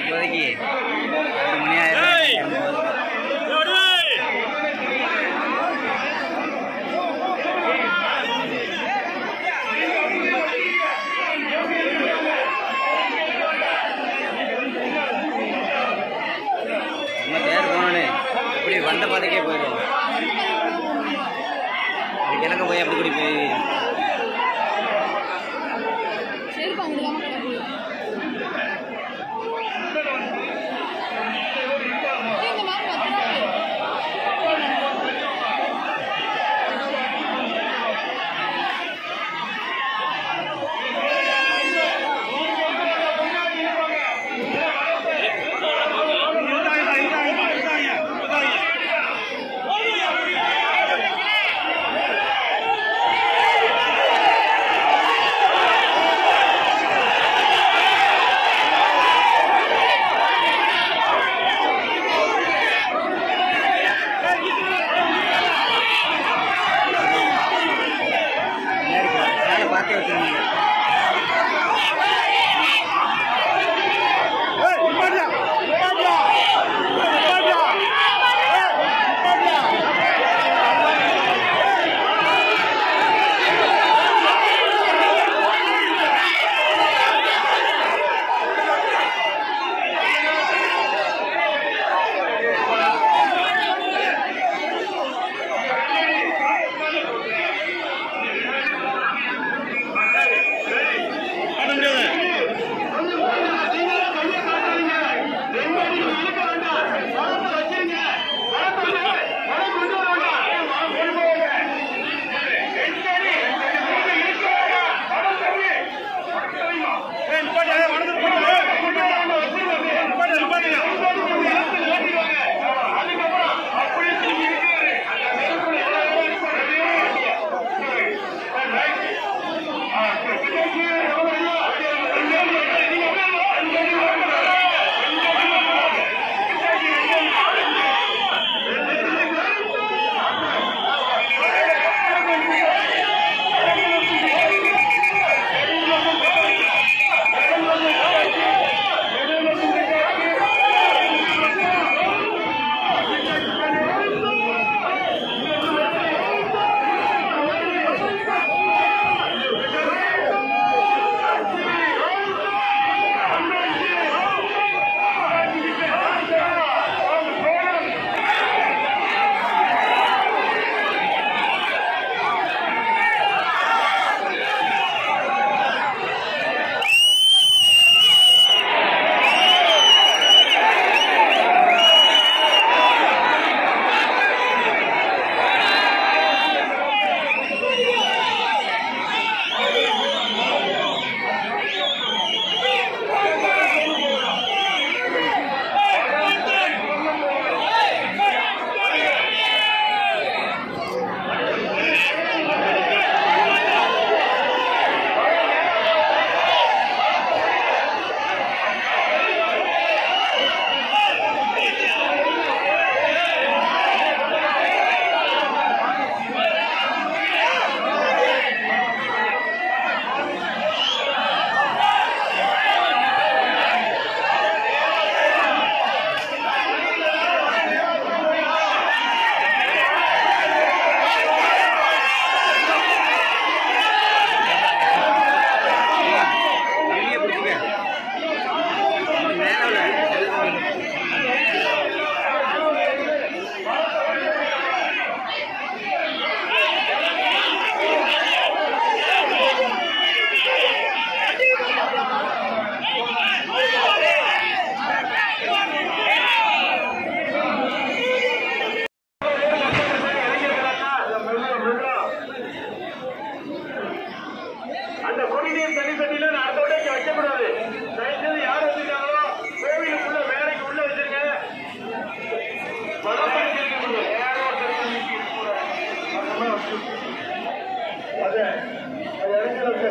இப்போதைக்கு ரெண்டு மணி ஆயிரம் நம்ம தேர் போனோன்னு இப்படி வந்த பாதைக்கே போயிடும் இப்படி கிழக்க போய் அப்படி கூடி போய் செருப்பு அங்கே இல்லாமல் கிடக்கு ஏய், இந்த மாதிரி பத்து ரூபா பின்னாடி போ. மேலே பார்த்து வச்சுருந்தீங்க வெளியே பிடிச்சிக்க மேலே உள்ள அந்த குடிநீர் தனி தண்ணியில நான் அடுத்த விட வைக்கக்கூடாது தயவுசெய்து யார் வச்சிருக்காங்களோ கோவிலுக்குள்ள வேலைக்கு உள்ள வச்சிருங்க வடபழனி இருக்குது. யாரோ ஒருத்தர் நிக்கி கூட. அதெல்லாம் வச்சு. அது அது இடத்துல வச்சு.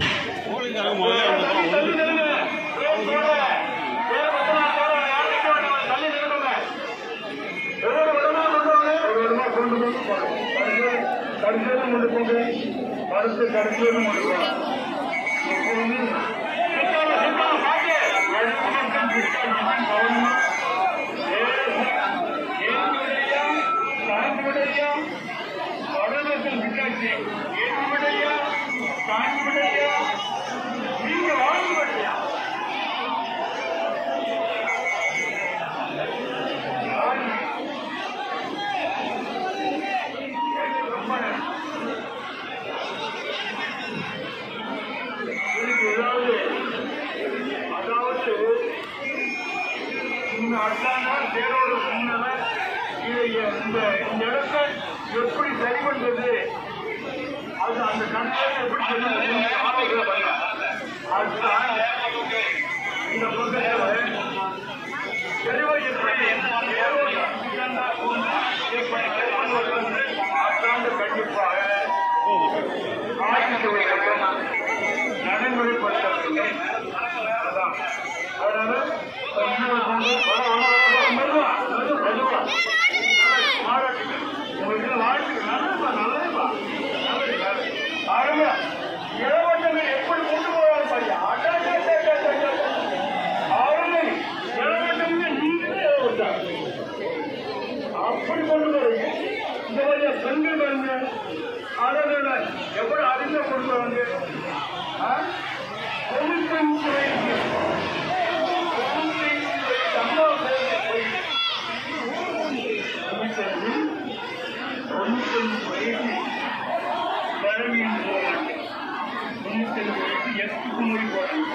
தள்ளி நில்லுங்க. ரோட் போட. வேற பக்கமா போற யாரும் நிக்க வேண்டாம். தள்ளி நில்லுங்க. ஒவ்வொரு இடமா கொண்டு வாங்க. ஒரு இடமா கொண்டு வந்து போடுங்க. கடைசியில- கடைசியில கொண்டு போங்க. அடுத்து கடைசியில கொண்டு போங்க. எப்பவுமே சித்தால, சித்தால, பாத்து. எடுத்து மட்டும் சித்தால. அண்ணா தேரோடு முன்னவர் இதை இந்த இந்த இடத்தை எப்படி சரி பண்றது அது அந்த கணக்கு எப்படி சரி பண்றது ஆலோசனை பண்ணுங்க அதுதான் இந்த புத்தகத்தில் தெளிவா எப்படி தேரோடு முன்னண்டா எப்படி பண்ணுவது என்று அத்தாண்டு கண்டிப்பாக ஆய்வு செய்ய வேண்டும் நடைமுறைப்படுத்த வேண்டும் அதான் அதனால இன்னொரு பொண்ணு வர, வர, வர, வர, மெதுவா, மெதுவா, மெதுவா. பாராட்டுகள். உங்களுக்கு வாழ்த்துக்கள். நல்லதுப்பா, நல்லதுப்பா. நல்லது, நல்லது. பாருங்க, இளவட்டங்கள் எப்படி கொண்டு போவாங்க பாருங்க. அடா, அடா, அடா, அடா, அடா. அவர்கள் இளவட்டங்கள் நீங்களே இளவட்டம். அப்படி கொண்டு போறீங்க இந்த மாதிரி பெண்கள் பாருங்க அழகுல எவ்வளவு அறிந்த கொண்டு வராங்க ஆ? தொண்ணூத்தஞ்சு வயசு தொண்ணூத்தஞ்சு வயசு அம்மா பேருக்கு போய் தொண்ணூத்தஞ்சு தொண்ணூத்தஞ்சு வயசு கிளம்பின்னு போறாங்க தொண்ணூத்தஞ்சு வயசு எட்டு குமரி போறாங்க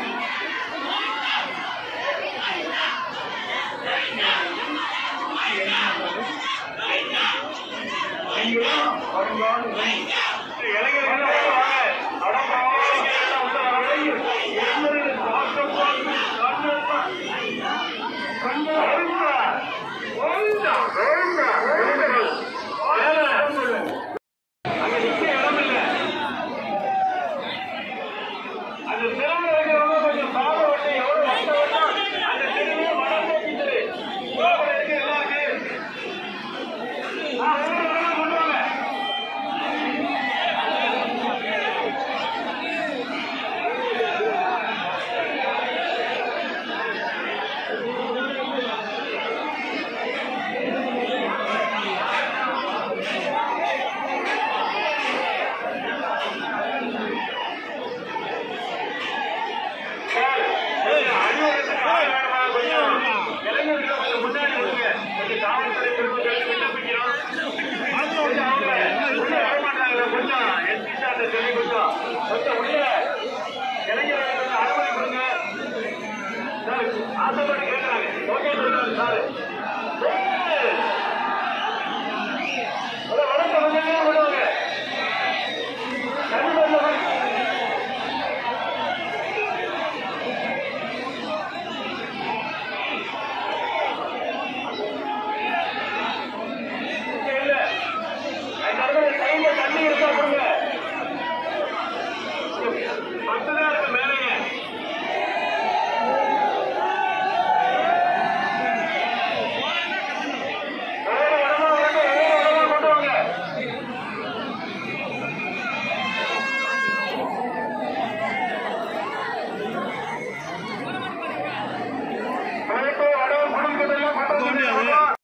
நீங்களும் வருங்கால இளைஞர்கள் வாங்க அடப்பாவா உள்ள வரலையே இளைஞர்கள் பார்க்க பார்த்து கண்ணப்பா கண்ணு ஒழுங்கா ஒழுங்கா ஒழுங்கா இளைஞர்கள் வேற இடம் இல்லை அங்க நிக்க இடம் இல்லை அந்த தெருவில் இருக்கிறவங்க கொஞ்சம் சாத வட்டி எவ்வளவு வந்த வட்டம் அந்த தெருவே மனம் போக்கிட்டு இருக்கு எல்லாருக்கு ஆ, வேற வேற கொண்டு வாங்க வணக்கம்